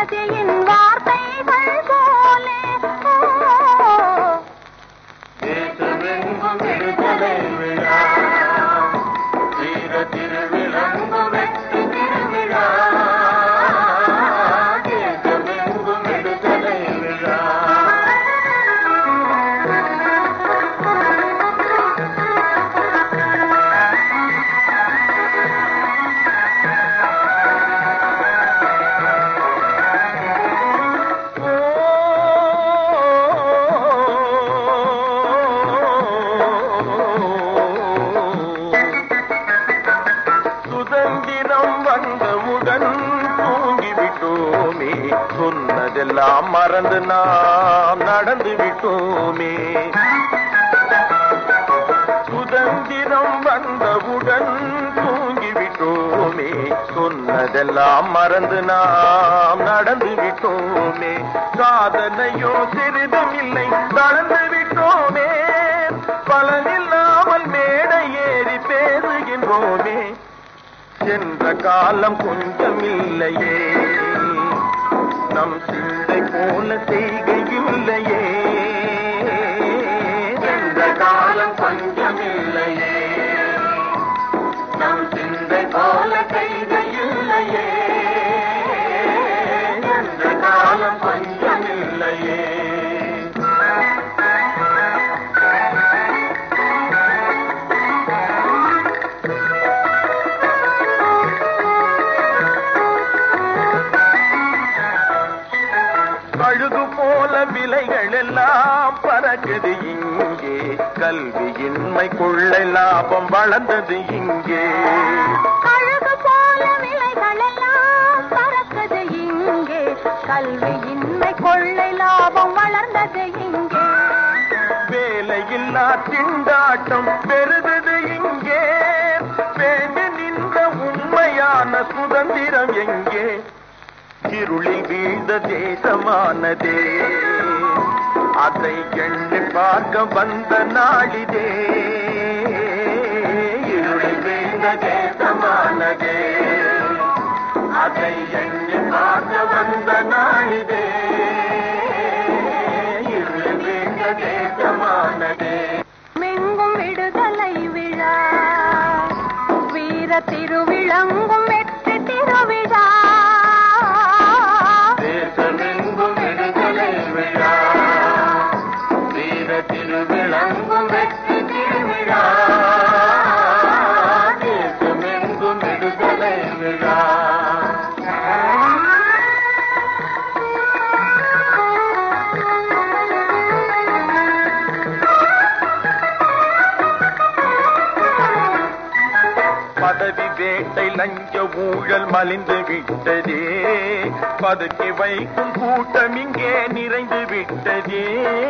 கணபதியின் வார்த்தைகள் போலே ஓ, தேசமெங்கும் விடுதலை விழா வீர திருவிழங்கும் வெற்றி திருவிழா தேசமெங்கும் விடுதலை விழா சுதந்திரம் வந்தவுடன் தூங்கிவிட்டோமே சொன்னதெல்லாம் மறந்து நாம் நடந்து விட்டோமே சுதந்திரம் வந்தவுடன் தூங்கிவிட்டோமே சொன்னதெல்லாம் மறந்து நாம் நடந்து விட்டோமே சாதனையோ சிறிதும் இல்லை நடந்து விட்டோமே பலனில்லாமல் மேடை ஏறி பேசுகின்றோமே சென்ற காலம் கொஞ்சம் இல்லையே நம் சிந்தை போல செய்கையில்லையே சென்ற காலம் கொஞ்சம் இல்லையே நம் சிந்தை போல செய்கையில்லையே சென்ற காலம் கொஞ்சம் இல்லையே அழுது போல விலைகள் எல்லாம் பறக்குது இங்கே கல்வியின்மை கொள்ளை லாபம் வளர்ந்தது இங்கே அழகு போல விலைகளெல்லாம் பறக்குது இங்கே கல்வியின்மை கொள்ளை லாபம் வளர்ந்தது இங்கே வேலையில்லா திண்டாட்டம் பெருகுது இங்கே வேண்டி நின்ற உண்மையான சுதந்திரம் எங்கே இருளில் வீழ்ந்த தேசமானதே அதை எண்ணி பார்க்க வந்த நாளிதே இருளில் வீழ்ந்த தேசமானதே அதை எண்ணி பார்க்க வந்த நாளிதே இருளில் வீழ்ந்த தேசமானதே மெங்கும் விடுதலை விழா வீர திருவிழங்கும் வெற்றி திருவிழா தேசமெங்கும் விடுதலை விழா வீர திருவிழங்கும் வெற்றி திருவிழா தேசமெங்கும் விடுதலை விழா பதவி வேட்டை லஞ்ச ஊழல் மலிந்து விட்டதே பதுக்கி வைக்கும் கூட்டம் இங்கே நிறைந்து விட்டதே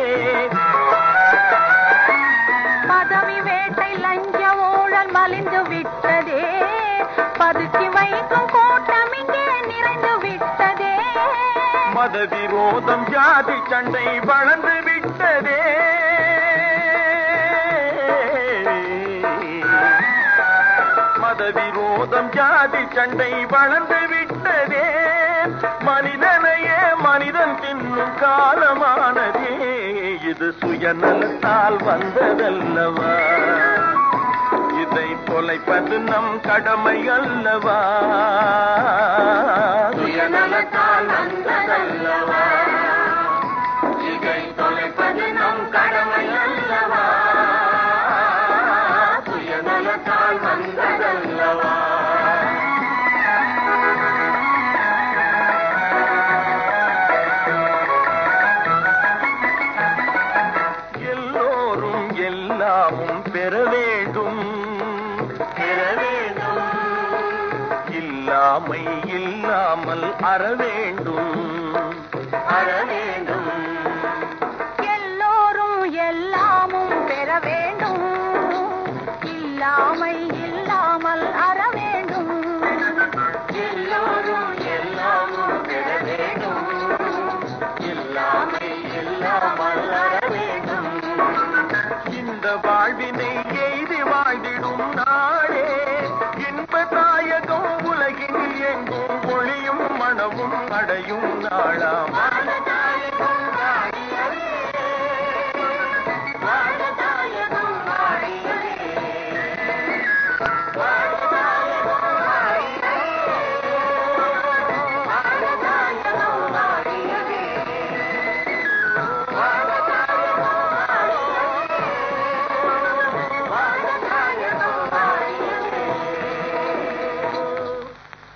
பதவி வேட்டை லஞ்ச ஊழல் மலிந்து விட்டதே பதுக்கி வைக்கும் கூட்டம் இங்கே நிறைந்து விட்டதே மத விரோதம் ஜாதி சண்டை வளர்ந்து விட்டதே மத விரோதம் ஜாதி சண்டை வளர்ந்து விட்டதே மனிதனையே மனிதன் தின்னும் காலமானதே இது சுயநலத்தால் வந்ததல்லவா இதை தொலைப்பது நம் கடமை அல்லவா சுயநலத்தால் வந்ததல்லவா இதை தொலைப்பது நம் கடமை அல்லவா சுயநலத்தால் வந்ததல்லவா எல்லோரும் எல்லாமும் பெற வேண்டும் பெற வேண்டும் இல்லாமை இல்லாமல் அற வேண்டும் அற வேண்டும் எல்லோரும் எல்லாமும் பெற வேண்டும் இல்லாமை இல்லாமல் அற வேண்டும் எல்லோரும் எல்லாமும் பெற வேண்டும் இல்லாமை இல்லாமல் அற வேண்டும் இந்த வாழ்வினை எய்தி வாழ்ந்திடும் நாளே இன்ப தாயகம் உலகில் எங்கும் ஒளியும் மனமும் அடையும் நாள் நாளாம்